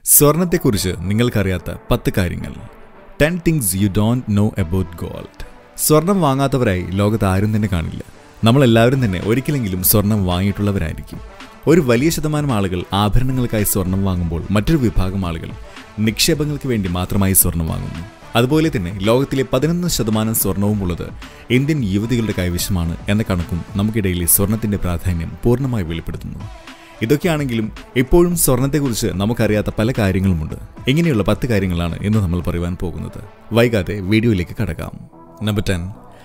സ്വർണത്തെക്കുറിച്ച് നിങ്ങൾക്കറിയാത്ത പത്ത് കാര്യങ്ങൾ ten things you don't know about gold സ്വർണം വാങ്ങാത്തവരായി ലോകത്ത് ആരും തന്നെ കാണില്ല നമ്മളെല്ലാവരും തന്നെ ഒരിക്കലെങ്കിലും സ്വർണം വാങ്ങിയിട്ടുള്ളവരായിരിക്കും ഒരു വലിയ ശതമാനം ആളുകൾ ആഭരണങ്ങൾക്കായി സ്വർണം വാങ്ങുമ്പോൾ മറ്റൊരു വിഭാഗം ആളുകൾ നിക്ഷേപങ്ങൾക്ക് വേണ്ടി മാത്രമായി സ്വർണം വാങ്ങുന്നു അതുപോലെ തന്നെ ലോകത്തിലെ പതിനൊന്ന് ശതമാനം സ്വർണവും ഉള്ളത് ഇന്ത്യൻ യുവതികളുടെ കൈവശമാണ് എന്ന കണക്കും നമുക്കിടയിലെ സ്വർണത്തിന്റെ പ്രാധാന്യം പൂർണ്ണമായി വെളിപ്പെടുത്തുന്നു ഇതൊക്കെയാണെങ്കിലും ഇപ്പോഴും സ്വർണത്തെക്കുറിച്ച് നമുക്കറിയാത്ത പല കാര്യങ്ങളുമുണ്ട് ഇങ്ങനെയുള്ള പത്ത് കാര്യങ്ങളാണ് ഇന്ന് നമ്മൾ പറയുവാൻ പോകുന്നത് വൈകാതെ വീഡിയോയിലേക്ക് കടക്കാം number ten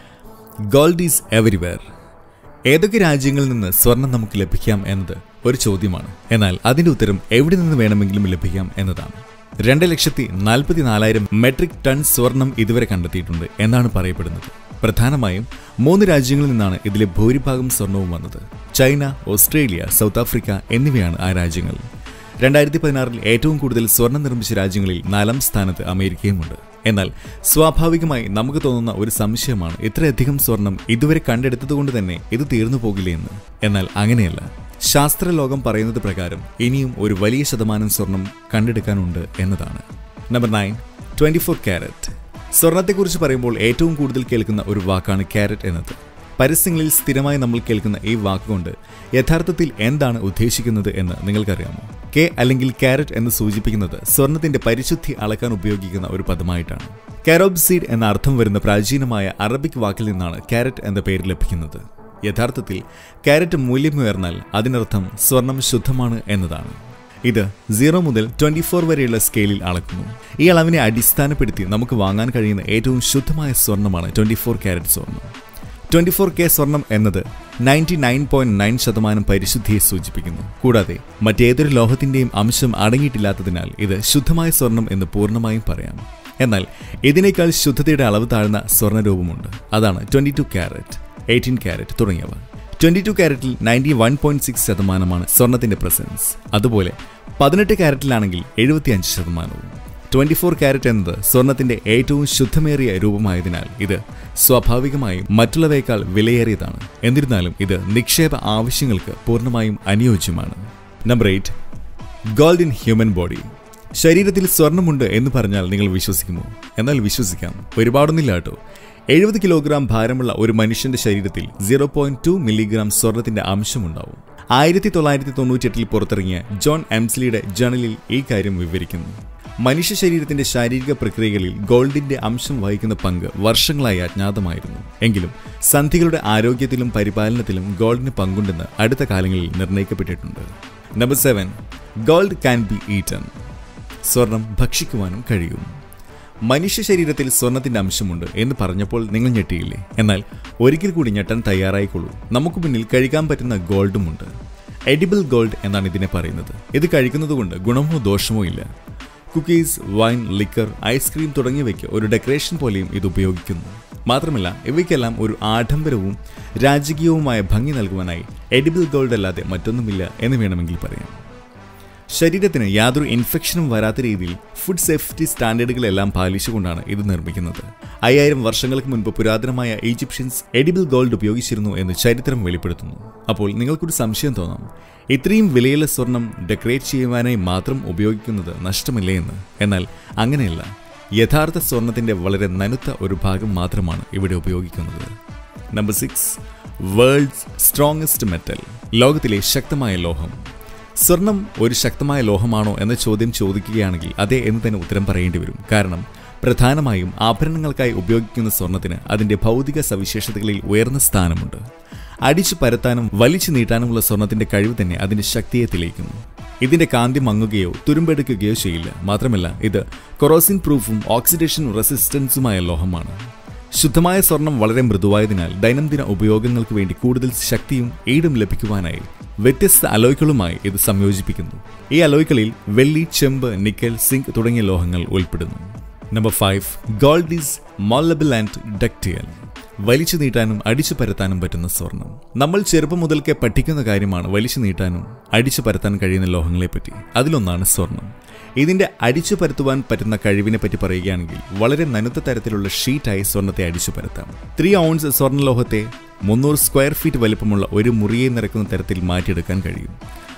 gold is everywhere ഏതൊക്കെ രാജ്യങ്ങളിൽ നിന്ന് സ്വർണം നമുക്ക് ലഭിക്കാം എന്നത് ഒരു ചോദ്യമാണ് എന്നാൽ അതിന്റെ ഉത്തരം എവിടെ നിന്ന് വേണമെങ്കിലും ലഭിക്കാം എന്നതാണ് രണ്ട് ലക്ഷത്തി നാൽപ്പത്തി നാലായിരം മെട്രിക് ടൺ സ്വർണം ഇതുവരെ കണ്ടെത്തിയിട്ടുണ്ട് എന്നാണ് പറയപ്പെടുന്നത് പ്രധാനമായും മൂന്ന് രാജ്യങ്ങളിൽ നിന്നാണ് ഇതിലെ ഭൂരിഭാഗം സ്വർണവും വന്നത് ചൈന ഓസ്ട്രേലിയ സൗത്ത് ആഫ്രിക്ക എന്നിവയാണ് ആ രാജ്യങ്ങൾ രണ്ടായിരത്തി പതിനാറിൽ ഏറ്റവും കൂടുതൽ സ്വർണം നിർമ്മിച്ച രാജ്യങ്ങളിൽ നാലാം സ്ഥാനത്ത് അമേരിക്കയുമുണ്ട് എന്നാൽ സ്വാഭാവികമായി നമുക്ക് തോന്നുന്ന ഒരു സംശയമാണ് ഇത്രയധികം സ്വർണം ഇതുവരെ കണ്ടെടുത്തതുകൊണ്ട് തന്നെ ഇത് തീർന്നു പോകില്ലേ എന്ന് എന്നാൽ അങ്ങനെയല്ല ശാസ്ത്രലോകം പറയുന്നത് പ്രകാരം ഇനിയും ഒരു വലിയ ശതമാനം സ്വർണം കണ്ടെടുക്കാനുണ്ട് എന്നതാണ് number nine twenty four carat സ്വർണത്തെക്കുറിച്ച് പറയുമ്പോൾ ഏറ്റവും കൂടുതൽ കേൾക്കുന്ന ഒരു വാക്കാണ് ക്യാരറ്റ് എന്നത് പരസ്യങ്ങളിൽ സ്ഥിരമായി നമ്മൾ കേൾക്കുന്ന ഈ വാക്കുകൊണ്ട് യഥാർത്ഥത്തിൽ എന്താണ് ഉദ്ദേശിക്കുന്നത് എന്ന് നിങ്ങൾക്കറിയാമോ കെ അല്ലെങ്കിൽ ക്യാരറ്റ് എന്ന് സൂചിപ്പിക്കുന്നത് സ്വർണത്തിന്റെ പരിശുദ്ധി അളക്കാൻ ഉപയോഗിക്കുന്ന ഒരു പദമായിട്ടാണ് കാരോബ് സീഡ് എന്ന അർത്ഥം വരുന്ന പ്രാചീനമായ അറബിക് വാക്കിൽ നിന്നാണ് ക്യാരറ്റ് എന്ന പേര് ലഭിക്കുന്നത് യഥാർത്ഥത്തിൽ ക്യാരറ്റ് മൂല്യമുയർന്നാൽ അതിനർത്ഥം സ്വർണം ശുദ്ധമാണ് എന്നതാണ് ഇത് സീറോ മുതൽ ട്വന്റി ഫോർ വരെയുള്ള സ്കെയിലിൽ അളക്കുന്നു ഈ അളവിനെ അടിസ്ഥാനപ്പെടുത്തി നമുക്ക് വാങ്ങാൻ കഴിയുന്ന ഏറ്റവും ശുദ്ധമായ സ്വർണ്ണമാണ് ട്വന്റി ഫോർ ക്യാരറ്റ് സ്വർണം ട്വന്റി ഫോർ കെ സ്വർണം എന്നത് നയൻറ്റി നയൻ പോയിന്റ് നയൻ ശതമാനം പരിശുദ്ധിയെ സൂചിപ്പിക്കുന്നു കൂടാതെ മറ്റേതൊരു ലോഹത്തിന്റെയും അംശം അടങ്ങിയിട്ടില്ലാത്തതിനാൽ ഇത് ശുദ്ധമായ സ്വർണം എന്ന് പൂർണ്ണമായും പറയാം എന്നാൽ ഇതിനേക്കാൾ ശുദ്ധതയുടെ അളവ് താഴ്ന്ന സ്വർണ്ണരൂപമുണ്ട് അതാണ് twenty two carat eighteen carat തുടങ്ങിയവ ട്വന്റി ടു ക്യാരറ്റിൽ നയൻറ്റി വൺ പോയിന്റ് സിക്സ് ശതമാനമാണ് സ്വർണത്തിന്റെ പ്രസൻസ് അതുപോലെ പതിനെട്ട് ക്യാരറ്റിലാണെങ്കിൽ എഴുപത്തിയഞ്ച് ശതമാനവും ട്വന്റി ഫോർ ക്യാരറ്റ് എന്നത് സ്വർണത്തിന്റെ ഏറ്റവും ശുദ്ധമേറിയ രൂപമായതിനാൽ ഇത് സ്വാഭാവികമായും മറ്റുള്ളവയേക്കാൾ വിലയേറിയതാണ് എന്നിരുന്നാലും ഇത് നിക്ഷേപ ആവശ്യങ്ങൾക്ക് പൂർണ്ണമായും അനുയോജ്യമാണ് number eight gold in human body ശരീരത്തിൽ സ്വർണമുണ്ട് എന്ന് പറഞ്ഞാൽ നിങ്ങൾ വിശ്വസിക്കുമോ എന്നാൽ വിശ്വസിക്കാം ഒരുപാടൊന്നില്ല കേട്ടോ എഴുപത് കിലോഗ്രാം ഭാരമുള്ള ഒരു മനുഷ്യന്റെ ശരീരത്തിൽ സീറോ പോയിന്റ് ടു മില്ലിഗ്രാം സ്വർണത്തിന്റെ അംശമുണ്ടാവും ആയിരത്തി തൊള്ളായിരത്തി തൊണ്ണൂറ്റിയെട്ടിൽ പുറത്തിറങ്ങിയ ജോൺ എംസ്ലിയുടെ ജേണലിൽ ഈ കാര്യം വിവരിക്കുന്നു മനുഷ്യ ശരീരത്തിന്റെ ശാരീരിക പ്രക്രിയകളിൽ ഗോൾഡിന്റെ അംശം വഹിക്കുന്ന പങ്ക് വർഷങ്ങളായി അജ്ഞാതമായിരുന്നു എങ്കിലും സന്ധികളുടെ ആരോഗ്യത്തിലും പരിപാലനത്തിലും ഗോൾഡിന് പങ്കുണ്ടെന്ന് അടുത്ത കാലങ്ങളിൽ നിർണ്ണയിക്കപ്പെട്ടിട്ടുണ്ട് number seven gold can be eaten സ്വർണം ഭക്ഷിക്കുവാനും കഴിയും മനുഷ്യ ശരീരത്തിൽ സ്വർണത്തിന്റെ അംശമുണ്ട് എന്ന് പറഞ്ഞപ്പോൾ നിങ്ങൾ ഞെട്ടിയില്ലേ എന്നാൽ ഒരിക്കൽ കൂടി ഞെട്ടാൻ തയ്യാറായിക്കൊള്ളൂ നമുക്ക് മുന്നിൽ കഴിക്കാൻ പറ്റുന്ന ഗോൾഡുമുണ്ട് എഡിബിൾ ഗോൾഡ് എന്നാണ് ഇതിനെ പറയുന്നത് ഇത് കഴിക്കുന്നതുകൊണ്ട് ഗുണമോ ദോഷമോ ഇല്ല കുക്കീസ് വൈൻ ലിക്കർ ഐസ്ക്രീം തുടങ്ങിയവയ്ക്ക് ഒരു ഡെക്കറേഷൻ പോലെയും ഇത് ഉപയോഗിക്കുന്നു മാത്രമല്ല ഇവയ്ക്കെല്ലാം ഒരു ആഡംബരവും രാജകീയവുമായ ഭംഗി നൽകുവാനായി എഡിബിൾ ഗോൾഡ് അല്ലാതെ മറ്റൊന്നുമില്ല എന്ന് വേണമെങ്കിൽ പറയാം ശരീരത്തിന് യാതൊരു ഇൻഫെക്ഷനും വരാത്ത രീതിയിൽ ഫുഡ് സേഫ്റ്റി സ്റ്റാൻഡേർഡുകളെല്ലാം പാലിച്ചുകൊണ്ടാണ് ഇത് നിർമ്മിക്കുന്നത് അയ്യായിരം വർഷങ്ങൾക്ക് മുൻപ് പുരാതനമായ ഈജിപ്ഷ്യൻസ് എഡിബിൾ ഗോൾഡ് ഉപയോഗിച്ചിരുന്നു എന്ന് ചരിത്രം വെളിപ്പെടുത്തുന്നു അപ്പോൾ നിങ്ങൾക്കൊരു സംശയം തോന്നാം ഇത്രയും വിലയുള്ള സ്വർണം ഡെക്കറേറ്റ് ചെയ്യുവാനായി മാത്രം ഉപയോഗിക്കുന്നത് നഷ്ടമില്ലേ എന്ന് എന്നാൽ അങ്ങനെയല്ല യഥാർത്ഥ സ്വർണത്തിന്റെ വളരെ നനുത്ത ഒരു ഭാഗം മാത്രമാണ് ഇവിടെ ഉപയോഗിക്കുന്നത് number six world's strongest metal ലോകത്തിലെ ശക്തമായ ലോഹം സ്വർണം ഒരു ശക്തമായ ലോഹമാണോ എന്ന ചോദ്യം ചോദിക്കുകയാണെങ്കിൽ അതെ എന്ന് തന്നെ ഉത്തരം പറയേണ്ടി വരും കാരണം പ്രധാനമായും ആഭരണങ്ങൾക്കായി ഉപയോഗിക്കുന്ന സ്വർണത്തിന് അതിന്റെ ഭൗതിക സവിശേഷതകളിൽ ഉയർന്ന സ്ഥാനമുണ്ട് അടിച്ചു പരത്താനും വലിച്ചു നീട്ടാനുമുള്ള സ്വർണത്തിന്റെ കഴിവ് തന്നെ അതിന്റെ ശക്തിയെ തെളിയിക്കുന്നു ഇതിന്റെ കാന്തി മങ്ങുകയോ തുരുമ്പെടുക്കുകയോ ചെയ്യില്ല മാത്രമല്ല ഇത് കൊറോസിൻ പ്രൂഫും ഓക്സിഡേഷൻ റെസിസ്റ്റൻസുമായ ലോഹമാണ് ശുദ്ധമായ സ്വർണം വളരെ മൃദുവായതിനാൽ ദൈനംദിന ഉപയോഗങ്ങൾക്ക് വേണ്ടി കൂടുതൽ ശക്തിയും ഈടും ലഭിക്കുവാനായി വ്യത്യസ്ത അലോയ്ക്കളുമായി ഇത് സംയോജിപ്പിക്കുന്നു ഈ അലോയ്ക്കളിൽ വെള്ളി ചെമ്പ് നിക്കൽ സിങ്ക് തുടങ്ങിയ ലോഹങ്ങൾ ഉൾപ്പെടുന്നു number five gold is malleable and ductile വലിച്ചു നീട്ടാനും അടിച്ചു പരത്താനും പറ്റുന്ന സ്വർണം നമ്മൾ ചെറുപ്പം മുതൽക്കേ പഠിക്കുന്ന കാര്യമാണ് വലിച്ചു നീട്ടാനും അടിച്ചു പരത്താൻ കഴിയുന്ന ലോഹങ്ങളെപ്പറ്റി അതിലൊന്നാണ് സ്വർണം ഇതിന്റെ അടിച്ചു പരത്തുവാൻ പറ്റുന്ന കഴിവിനെ പറ്റി പറയുകയാണെങ്കിൽ വളരെ നനുത്ത തരത്തിലുള്ള ഷീറ്റായി സ്വർണത്തെ അടിച്ചു പരത്താം ത്രീ ഔൺസ് സ്വർണ്ണലോഹത്തെ മുന്നൂറ് സ്ക്വയർ ഫീറ്റ് വലിപ്പമുള്ള ഒരു മുറിയെ നിറക്കുന്ന തരത്തിൽ മാറ്റിയെടുക്കാൻ കഴിയും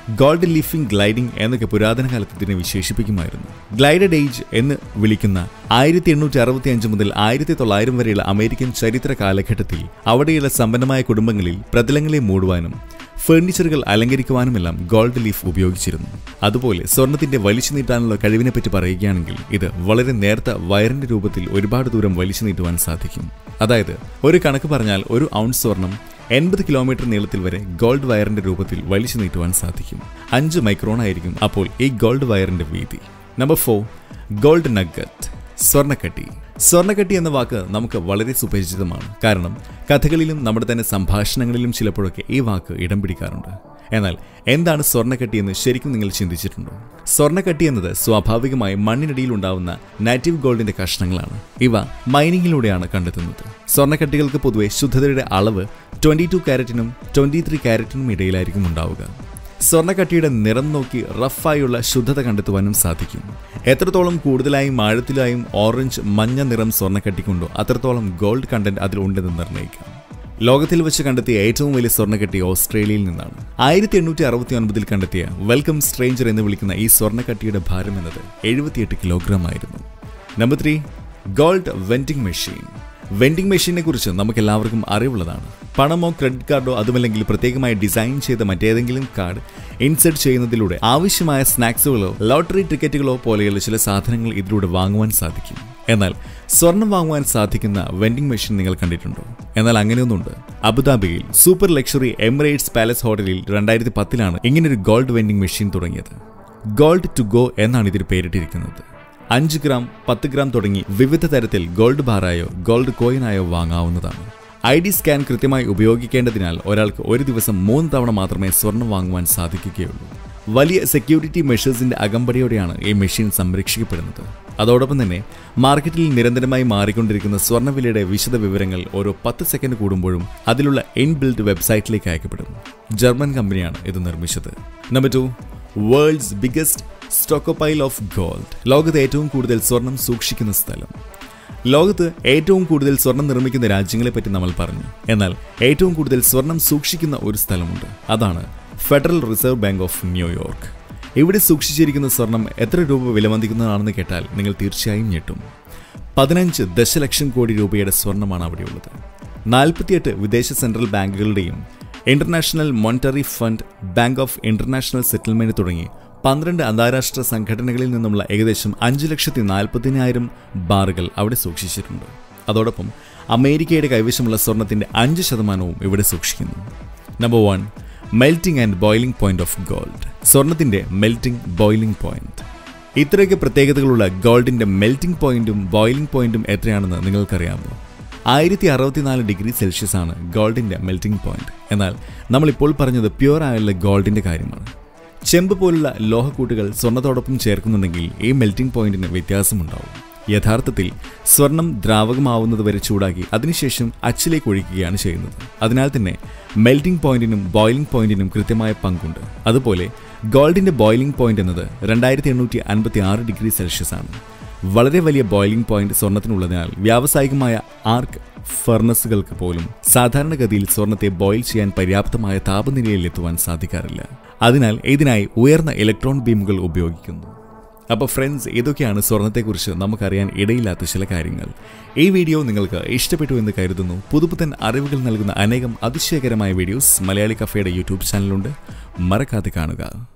ഗോൾഡ് ലീഫിംഗ് ഗ്ലൈഡിംഗ് എന്നൊക്കെ പുരാതന കാലത്ത് ഇതിനെ വിശേഷിപ്പിക്കുമായിരുന്നു ഗ്ലൈഡഡ് ഏജ് എന്ന് വിളിക്കുന്ന ആയിരത്തി എണ്ണൂറ്റി അറുപത്തി അഞ്ച് മുതൽ ആയിരത്തി തൊള്ളായിരം വരെയുള്ള അമേരിക്കൻ ചരിത്ര കാലഘട്ടത്തിൽ അവിടെയുള്ള സമ്പന്നമായ കുടുംബങ്ങളിൽ പ്രതലങ്ങളെ മൂടുവാനും ഫേർണിച്ചറുകൾ അലങ്കരിക്കുവാനുമെല്ലാം ഗോൾഡ് ലീഫ് ഉപയോഗിച്ചിരുന്നു അതുപോലെ സ്വർണത്തിന്റെ വലിച്ചു നീട്ടാനുള്ള കഴിവിനെപ്പറ്റി പറയുകയാണെങ്കിൽ ഇത് വളരെ നേർത്ത വയറിന്റെ രൂപത്തിൽ ഒരുപാട് ദൂരം വലിച്ചു നീട്ടുവാൻ സാധിക്കും അതായത് ഒരു കണക്ക് പറഞ്ഞാൽ ഒരു ഔൺസ് സ്വർണം എൺപത് കിലോമീറ്റർ നീളത്തിൽ വരെ ഗോൾഡ് വയറിന്റെ രൂപത്തിൽ വലിച്ചു നീട്ടുവാൻ സാധിക്കും അഞ്ച് മൈക്രോൺ ആയിരിക്കും അപ്പോൾ ഈ ഗോൾഡ് വയറിന്റെ വീതി നമ്പർ ഫോർ ഗോൾഡ് നഗത്ത് സ്വർണ്ണക്കട്ടി സ്വർണ്ണക്കട്ടി എന്ന വാക്ക് നമുക്ക് വളരെ സുപരിചിതമാണ് കാരണം കഥകളിലും നമ്മുടെ തന്നെ സംഭാഷണങ്ങളിലും ചിലപ്പോഴൊക്കെ ഈ വാക്ക് ഇടം പിടിക്കാറുണ്ട് എന്നാൽ എന്താണ് സ്വർണ്ണക്കട്ടി എന്ന് ശരിക്കും നിങ്ങൾ ചിന്തിച്ചിട്ടുണ്ടോ സ്വർണ്ണക്കട്ടി എന്നത് സ്വാഭാവികമായി മണ്ണിനടിയിൽ ഉണ്ടാവുന്ന നാറ്റീവ് ഗോൾഡിന്റെ കഷ്ണങ്ങളാണ് ഇവ മൈനിങ്ങിലൂടെയാണ് കണ്ടെത്തുന്നത് സ്വർണ്ണക്കട്ടികൾക്ക് പൊതുവെ ശുദ്ധതയുടെ അളവ് ട്വന്റി ടു ക്യാരറ്റിനും ട്വന്റി ത്രീ ക്യാരറ്റിനും ഇടയിലായിരിക്കും ഉണ്ടാവുക സ്വർണ്ണക്കട്ടിയുടെ നിറം നോക്കി റഫായുള്ള ശുദ്ധത കണ്ടെത്തുവാനും സാധിക്കും എത്രത്തോളം കൂടുതലായും ആഴത്തിലായും ഓറഞ്ച് മഞ്ഞ നിറം സ്വർണ്ണക്കട്ടിക്കുണ്ടോ അത്രത്തോളം ഗോൾഡ് കണ്ടന്റ് അതിലുണ്ടെന്ന് നിർണ്ണയിക്കാം ലോകത്തിൽ വെച്ച് കണ്ടെത്തിയ ഏറ്റവും വലിയ സ്വർണ്ണക്കട്ടി ഓസ്ട്രേലിയയിൽ നിന്നാണ് ആയിരത്തി എണ്ണൂറ്റി അറുപത്തി ഒൻപതിൽ കണ്ടെത്തിയ വെൽക്കം സ്ട്രേഞ്ചർ എന്ന് വിളിക്കുന്ന ഈ സ്വർണ്ണക്കട്ടിയുടെ ഭാരം എന്നത് എഴുപത്തിയെട്ട് കിലോഗ്രാം ആയിരുന്നു number three gold vending machine vending മെഷീനെ കുറിച്ച് നമുക്ക് എല്ലാവർക്കും അറിവുള്ളതാണ് പണമോ ക്രെഡിറ്റ് കാർഡോ അതുമല്ലെങ്കിൽ പ്രത്യേകമായി ഡിസൈൻ ചെയ്ത മറ്റേതെങ്കിലും കാർഡ് ഇൻസെർട്ട് ചെയ്യുന്നതിലൂടെ ആവശ്യമായ സ്നാക്സുകളോ ലോട്ടറി ടിക്കറ്റുകളോ പോലെയുള്ള ചില സാധനങ്ങൾ ഇതിലൂടെ വാങ്ങുവാൻ സാധിക്കും എന്നാൽ സ്വർണം വാങ്ങുവാൻ സാധിക്കുന്ന വെൻഡിംഗ് മെഷീൻ നിങ്ങൾ കണ്ടിട്ടുണ്ടോ എന്നാൽ അങ്ങനെയൊന്നുണ്ട് അബുദാബിയിൽ സൂപ്പർ ലക്ഷറി എമിറേറ്റ്സ് പാലസ് ഹോട്ടലിൽ രണ്ടായിരത്തി പത്തിലാണ് ഇങ്ങനൊരു ഗോൾഡ് വെൻഡിംഗ് മെഷീൻ തുടങ്ങിയത് ഗോൾഡ് ടു ഗോ എന്നാണ് ഇതിന് പേരിട്ടിരിക്കുന്നത് അഞ്ച് ഗ്രാം പത്ത് ഗ്രാം തുടങ്ങി വിവിധ തരത്തിൽ ഗോൾഡ് ബാറായോ ഗോൾഡ് കോയിനായോ വാങ്ങാവുന്നതാണ് ഐ ഡി സ്കാൻ കൃത്യമായി ഉപയോഗിക്കേണ്ടതിനാൽ ഒരാൾക്ക് ഒരു ദിവസം മൂന്ന് തവണ മാത്രമേ സ്വർണം വാങ്ങുവാൻ സാധിക്കുകയുള്ളൂ വലിയ സെക്യൂരിറ്റി മെഷേഴ്സിന്റെ അകമ്പടിയോടെയാണ് ഈ മെഷീൻ സംരക്ഷിക്കപ്പെടുന്നത് അതോടൊപ്പം തന്നെ മാർക്കറ്റിൽ നിരന്തരമായി മാറിക്കൊണ്ടിരിക്കുന്ന സ്വർണ്ണവിലയുടെ വിശദ വിവരങ്ങൾ ഓരോ പത്ത് സെക്കൻഡ് കൂടുമ്പോഴും അതിലുള്ള ഇൻബിൽഡ് വെബ്സൈറ്റിലേക്ക് അയക്കപ്പെടും ജർമ്മൻ കമ്പനിയാണ് ഇത് നിർമ്മിച്ചത് number two world's biggest stockpile of gold ലോകത്ത് ഏറ്റവും കൂടുതൽ സ്വർണം സൂക്ഷിക്കുന്ന സ്ഥലം ലോകത്ത് ഏറ്റവും കൂടുതൽ സ്വർണം നിർമ്മിക്കുന്ന രാജ്യങ്ങളെപ്പറ്റി നമ്മൾ പറഞ്ഞു എന്നാൽ ഏറ്റവും കൂടുതൽ സ്വർണം സൂക്ഷിക്കുന്ന ഒരു സ്ഥലമുണ്ട് അതാണ് Federal Reserve Bank of New York ഇവിടെ സൂക്ഷിച്ചിരിക്കുന്ന സ്വർണം എത്ര രൂപ വിലമതിക്കുന്നതാണെന്ന് കേട്ടാൽ നിങ്ങൾ തീർച്ചയായും ഞെട്ടും പതിനഞ്ച് ദശലക്ഷം കോടി രൂപയുടെ സ്വർണമാണ് അവിടെയുള്ളത് നാൽപ്പത്തിയെട്ട് വിദേശ സെൻട്രൽ ബാങ്കുകളുടെയും International Monetary Fund Bank of International Settlement തുടങ്ങി പന്ത്രണ്ട് അന്താരാഷ്ട്ര സംഘടനകളിൽ നിന്നുള്ള ഏകദേശം അഞ്ച് ലക്ഷത്തി നാൽപ്പതിനായിരം ബാറുകൾ അവിടെ സൂക്ഷിച്ചിട്ടുണ്ട് അതോടൊപ്പം അമേരിക്കയുടെ കൈവശമുള്ള സ്വർണത്തിന്റെ അഞ്ച് ശതമാനവും ഇവിടെ സൂക്ഷിക്കുന്നു number one melting and boiling point of gold സ്വർണത്തിന്റെ മെൽറ്റിംഗ് ബോയിലിംഗ് പോയിന്റ് ഇത്രയൊക്കെ പ്രത്യേകതകളുള്ള ഗോൾഡിന്റെ മെൽറ്റിംഗ് പോയിന്റും ബോയിലിംഗ് പോയിന്റും എത്രയാണെന്ന് നിങ്ങൾക്കറിയാമോ ആയിരത്തി അറുപത്തിനാല് ഡിഗ്രി സെൽഷ്യസ് ആണ് ഗോൾഡിന്റെ മെൽറ്റിംഗ് പോയിന്റ് എന്നാൽ നമ്മളിപ്പോൾ പറഞ്ഞത് പ്യുവർ ആയുള്ള ഗോൾഡിന്റെ കാര്യമാണ് ചെമ്പ് പോലുള്ള ലോഹക്കൂട്ടുകൾ സ്വർണത്തോടൊപ്പം ചേർക്കുന്നുണ്ടെങ്കിൽ ഈ മെൽറ്റിംഗ് പോയിന്റിന് വ്യത്യാസമുണ്ടാവും യഥാർത്ഥത്തിൽ സ്വർണം ദ്രാവകമാവുന്നത് വരെ ചൂടാക്കി അതിനുശേഷം അച്ചിലേക്ക് ഒഴിക്കുകയാണ് ചെയ്യുന്നത് അതിനാൽ തന്നെ മെൽറ്റിംഗ് പോയിന്റിനും ബോയിലിംഗ് പോയിന്റിനും കൃത്യമായ പങ്കുണ്ട് അതുപോലെ ഗോൾഡിന്റെ ബോയിലിംഗ് പോയിന്റ് എന്നത് രണ്ടായിരത്തി എണ്ണൂറ്റി അൻപത്തി ആറ് ഡിഗ്രി സെൽഷ്യസ് ആണ് വളരെ വലിയ ബോയിലിംഗ് പോയിന്റ് സ്വർണത്തിനുള്ളതിനാൽ വ്യാവസായികമായ ആർക്ക് ഫർണസുകൾക്ക് പോലും സാധാരണഗതിയിൽ സ്വർണത്തെ ബോയിൽ ചെയ്യാൻ പര്യാപ്തമായ താപനിലയിൽ എത്തുവാൻ സാധിക്കാറില്ല അതിനാൽ ഇതിനായി ഉയർന്ന ഇലക്ട്രോൺ ബീമുകൾ ഉപയോഗിക്കുന്നു അപ്പോൾ ഫ്രണ്ട്സ് ഇതൊക്കെയാണ് സ്വർണത്തെക്കുറിച്ച് നമുക്കറിയാൻ ഇടയില്ലാത്ത ചില കാര്യങ്ങൾ ഈ വീഡിയോ നിങ്ങൾക്ക് ഇഷ്ടപ്പെട്ടു എന്ന് കരുതുന്നു പുതുപുത്തൻ അറിവുകൾ നൽകുന്ന അനേകം അതിശയകരമായ വീഡിയോസ് മലയാളി കഫേയുടെ യൂട്യൂബ് ചാനലുണ്ട് മറക്കാതെ കാണുക